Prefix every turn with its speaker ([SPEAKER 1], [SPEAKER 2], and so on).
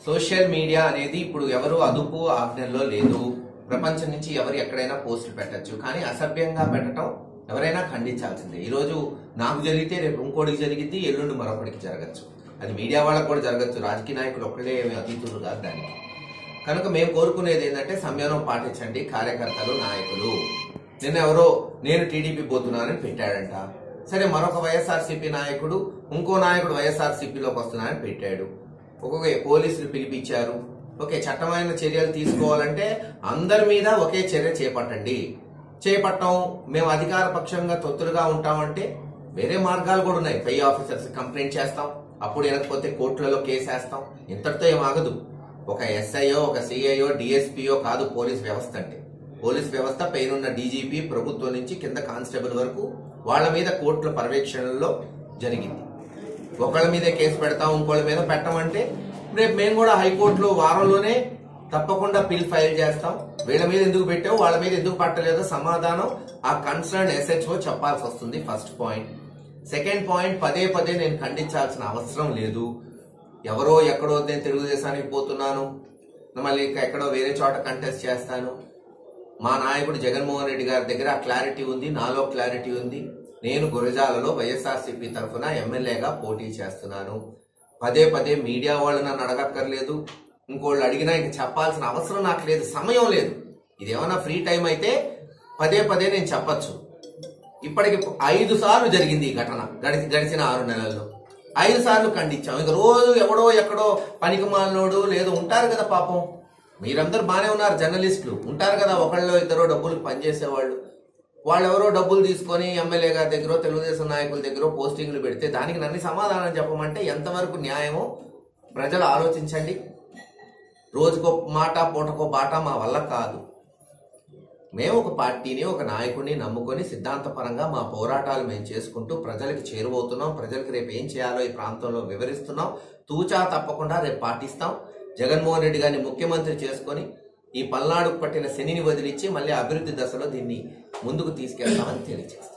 [SPEAKER 1] social media అనేది ఇప్పుడు ఎవరు అదుపు ఆజ్ఞల్లో లేదు ప్రపంచం నుంచి ఎవరు ఎక్కడైనా పోస్టులు పెట్టచ్చు కానీ అసభ్యంగా పెట్టడం ఎవరైనా ఖండించాల్సిందే ఈ రోజు నాకు జరిగితే రేపు ఇంకోటికి జరిగిద్ది ఎల్లుండి మరొకటికి జరగచ్చు అది మీడియా వాళ్ళకు కూడా జరగచ్చు రాజకీయ నాయకులు ఒక్కడే ఏమీ అతీతులు కాదు దానికి కనుక మేము కోరుకునేది ఏంటంటే సంయమనం పాటించండి కార్యకర్తలు నాయకులు నిన్న ఎవరో నేను టీడీపీ పోతున్నానని పెట్టాడంట సరే మరొక వైఎస్ఆర్సీపీ నాయకుడు ఇంకో నాయకుడు వైఎస్ఆర్సీపీలోకి వస్తున్నానని పెట్టాడు ఒక్కొక్క పోలీసులు పిలిపించారు ఓకే చట్టమైన చర్యలు తీసుకోవాలంటే అందరి మీద ఒకే చర్య చేపట్టండి చేపట్టం మేము అధికార పక్షంగా తొత్తులుగా ఉంటామంటే వేరే మార్గాలు కూడా ఉన్నాయి పై ఆఫీసర్స్ కంప్లైంట్ చేస్తాం అప్పుడు వినకపోతే కోర్టులలో కేసు వేస్తాం ఇంతటితో ఏం ఆగదు ఒక ఎస్ఐఓ ఒక సిఐఓ డిఎస్పీఓ కాదు పోలీస్ వ్యవస్థ అంటే పోలీస్ వ్యవస్థ పైనున్న డీజీపీ ప్రభుత్వం నుంచి కింద కానిస్టేబుల్ వరకు వాళ్ళ మీద కోర్టుల పర్యవేక్షణలో జరిగింది ఒకళ్ళ మీదే కేసు పెడతాం ఇంకోళ్ళ మీద పెట్టమంటే రేపు మేము కూడా హైకోర్టులో వారంలోనే తప్పకుండా పిల్ ఫైల్ చేస్తాం వీళ్ళ మీద ఎందుకు పెట్టావు వాళ్ళ మీద ఎందుకు పట్టలేదో సమాధానం ఆ కన్సర్న్ ఎస్హెచ్ఓ చెప్పాల్సి వస్తుంది ఫస్ట్ పాయింట్ సెకండ్ పాయింట్ పదే పదే నేను ఖండించాల్సిన అవసరం లేదు ఎవరో ఎక్కడో నేను తెలుగుదేశానికి పోతున్నాను మళ్ళీ ఇంకా ఎక్కడో వేరే చోట కంటెస్ట్ చేస్తాను మా నాయకుడు జగన్మోహన్ రెడ్డి గారి దగ్గర ఆ క్లారిటీ ఉంది నాలో క్లారిటీ ఉంది నేను గురజాలలో వైఎస్ఆర్సీపీ తరఫున ఎమ్మెల్యేగా పోటీ చేస్తున్నాను పదే పదే మీడియా వాళ్ళు నన్ను అడగక్కర్లేదు ఇంకోళ్ళు అడిగినా ఇంక చెప్పాల్సిన అవసరం నాకు లేదు సమయం లేదు ఇదేమన్నా ఫ్రీ టైం అయితే పదే పదే నేను చెప్పొచ్చు ఇప్పటికి ఐదు సార్లు జరిగింది ఈ ఘటన గడిచి గడిచిన ఆరు నెలల్లో ఐదు సార్లు ఖండించాం ఇక రోజు ఎవడో ఎక్కడో పనికి మాలినోడు లేదు ఉంటారు కదా పాపం మీరందరూ బానే ఉన్నారు జర్నలిస్టులు ఉంటారు కదా ఒకళ్ళు ఇద్దరు డబ్బులు పనిచేసేవాళ్ళు వాళ్ళు ఎవరో డబ్బులు తీసుకొని ఎమ్మెల్యే గారి దగ్గర తెలుగుదేశం నాయకుల దగ్గర పోస్టింగ్లు పెడితే దానికి నన్ను సమాధానం చెప్పమంటే ఎంతవరకు న్యాయమో ప్రజలు ఆలోచించండి రోజుకో మాట పూటకో బాట మా వల్ల కాదు మేము ఒక పార్టీని ఒక నాయకుడిని నమ్ముకొని సిద్ధాంతపరంగా మా పోరాటాలు మేము చేసుకుంటూ ప్రజలకు చేరువవుతున్నాం ప్రజలకు రేపు ఏం చేయాలో ఈ ప్రాంతంలో వివరిస్తున్నాం తూచా తప్పకుండా రేపు పాటిస్తాం జగన్మోహన్ రెడ్డి గారిని ముఖ్యమంత్రి చేసుకొని ఈ పల్నాడుకు పట్టిన శనిని వదిలించి మళ్ళీ అభివృద్ధి దశలో దీన్ని ముందుకు తీసుకెళ్తామని తెలియజేస్తాం